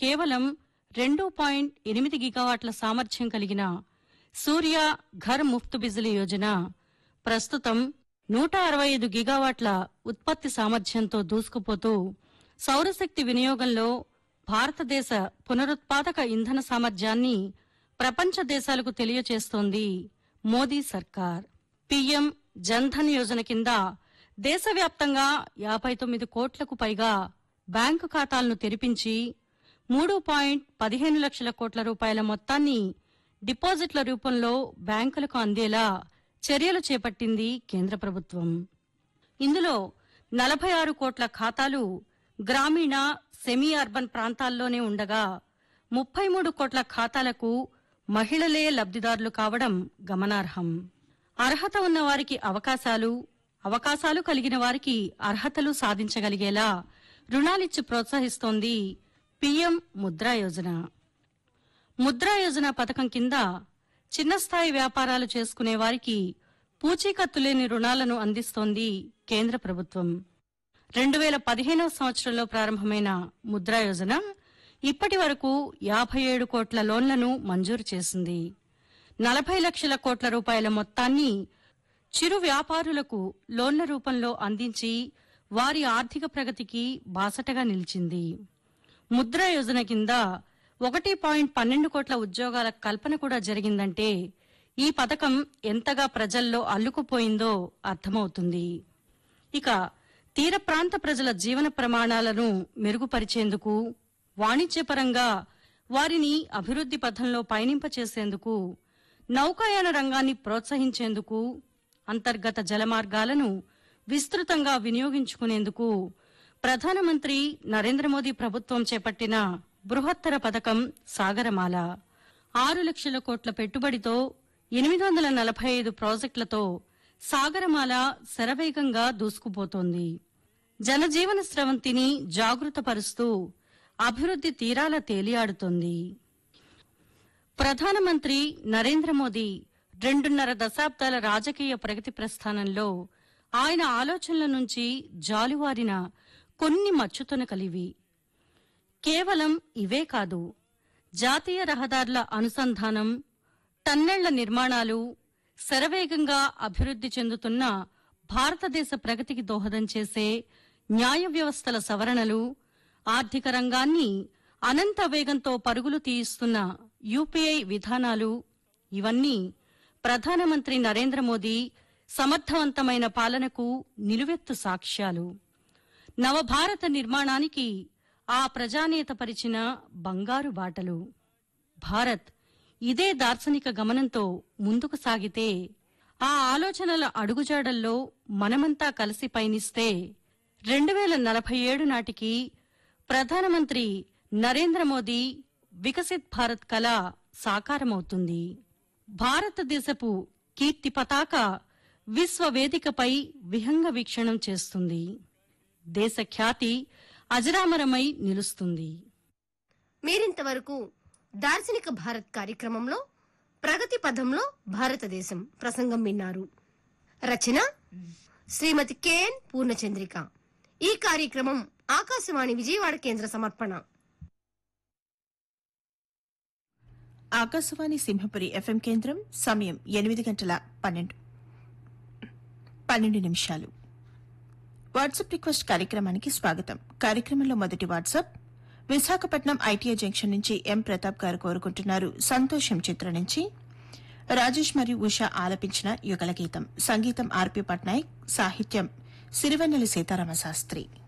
కేవలం రెండు పాయింట్ ఎనిమిది గిగావాట్ల సామర్థ్యం కలిగిన సూర్య ఘర్ ముఫ్త్ బిజిలీ యోజన ప్రస్తుతం నూట అరవై ఐదు గిగావాట్ల ఉత్పత్తి సామర్థ్యంతో దూసుకుపోతూ సౌరశక్తి వినియోగంలో భారతదేశ పునరుత్పాదక ఇంధన సామర్థ్యాన్ని ప్రపంచ దేశాలకు తెలియచేస్తోంది మోదీ సర్కార్ పీఎం జన్ధన్ యోజన కింద దేశవ్యాప్తంగా యాభై తొమ్మిది కోట్లకు పైగా బ్యాంకు ఖాతాలను తెరిపించి మూడు పాయింట్ పదిహేను లక్షల కోట్ల రూపాయల మొత్తాన్ని డిపాజిట్ల రూపంలో బ్యాంకులకు అందేలా చర్యలు చేపట్టింది కేంద్ర ప్రభుత్వం ఇందులో నలభై ఆరు కోట్ల ఖాతాలు గ్రామీణ సెమీ అర్బన్ ప్రాంతాల్లోనే ఉండగా ముప్పై మూడు కోట్ల ఖాతాలకు మహిళలే లబ్దిదారులు కావడం గమనార్హం అర్హత ఉన్న వారికి అవకాశాలు అవకాశాలు కలిగిన వారికి అర్హతలు సాధించగలిగేలా రుణాలిచ్చి ప్రోత్సహిస్తోంది పీఎం ముద్రా యోజన ముద్రా యోజన పథకం కింద చిన్న స్థాయి వ్యాపారాలు చేసుకునే వారికి పూచీకత్తు లేని రుణాలను అందిస్తోంది కేంద్ర ప్రభుత్వం రెండు వేల పదిహేనవ సంవత్సరంలో ప్రారంభమైన ముద్రా యోజన ఇప్పటి వరకు యాభై ఏడు కోట్ల లోన్లను మంజూరు చేసింది నలభై లక్షల కోట్ల రూపాయల మొత్తాన్ని చిరు వ్యాపారులకు లోన్ల రూపంలో అందించి వారి ఆర్థిక ప్రగతికి బాసటగా నిలిచింది ముద్రా యోజన కింద ఒకటి పాయింట్ పన్నెండు కోట్ల ఉద్యోగాల కల్పన కూడా జరిగిందంటే ఈ పథకం ఎంతగా ప్రజల్లో అల్లుకుపోయిందో అర్థమవుతుంది ఇక తీర ప్రాంత ప్రజల జీవన ప్రమాణాలను మెరుగుపరిచేందుకు వాణిజ్యపరంగా వారిని అభివృద్ది పథంలో పయనింపచేసేందుకు నౌకాయాన రంగాన్ని ప్రోత్సహించేందుకు అంతర్గత జలమార్గాలను విస్తృతంగా వినియోగించుకునేందుకు ప్రధానమంత్రి నరేంద్ర మోదీ ప్రభుత్వం చేపట్టిన బృహత్తర పథకం సాగరమాల ఆరు లక్షల కోట్ల పెట్టుబడితో ఎనిమిది వందల నలభై ఐదు ప్రాజెక్టులతో సాగరమాల శరవేగంగా దూసుకుపోతోంది జనజీవన స్రవంతిని జాగృతపరుస్తూ అభివృద్ది తీరాల తేలియాడుతోంది ప్రధానమంత్రి నరేంద్ర మోదీ రెండున్నర దశాబ్దాల రాజకీయ ప్రగతి ప్రస్థానంలో ఆయన ఆలోచనల నుంచి జాలువారిన కొన్ని మచ్చుతునకలివి కేవలం ఇవే కాదు జాతీయ రహదారుల అనుసంధానం టన్నెళ్ల నిర్మాణాలు శరవేగంగా అభివృద్ది చెందుతున్న భారతదేశ ప్రగతికి దోహదం చేసే న్యాయ వ్యవస్థల సవరణలు ఆర్థిక రంగాన్ని అనంత వేగంతో పరుగులు తీయిస్తున్న యూపీఐ విధానాలు ఇవన్నీ ప్రధానమంత్రి నరేంద్ర మోదీ సమర్థవంతమైన పాలనకు నిలువెత్తు సాక్ష్యాలు నవభారత నిర్మాణానికి ఆ ప్రజానేత పరిచిన బంగారు బాటలు భారత్ ఇదే దార్శనిక గమనంతో ముందుకు సాగితే ఆ ఆలోచనల అడుగుజాడల్లో మనమంతా కలిసి పయనిస్తే రెండు వేల నలభై ఏడు నాటికి ప్రధానమంత్రి నరేంద్ర మోదీ వికసిత్ భారత్ కళ సాకారమవుతుంది భారతదేశపు కీర్తి పతాక విశ్వ వేదికపై విహంగ వీక్షణం చేస్తుంది దేశ ఖ్యాతి అజరామరమై నిలుస్తుంది మీరింతవరకు దార్శనిక భారత్ కార్యక్రమంలో ప్రగతి పథంలో భారతదేశం ప్రసంగం విన్నారు రచన శ్రీమతి కెఎన్ పూర్ణచంద్రిక ఈ కార్యక్రమం ఆకాశవాణి విజయవాడ కేంద్ర సమర్పణ ఆకాశవాణి సింహపురి ఎఫ్ఎం కేంద్రం సమయం ఎనిమిది గంటల పన్నెండు పన్నెండు నిమిషాలు వాట్సాప్ రిక్వెస్ట్ కార్యక్రమానికి స్వాగతం కార్యక్రమంలో మొదటి వాట్సాప్ విశాఖపట్నం ఐటీఐ జంక్షన్ నుంచి ఎం ప్రతాప్ గారు కోరుకుంటున్నారు సంతోషం చిత్రం నుంచి రాజేష్ మరియు ఉషా ఆలపించిన యుగల గీతం సంగీతం ఆర్పి పట్నాయక్ సాహిత్యం సిరివెన్నెల సీతారామ శాస్త్రి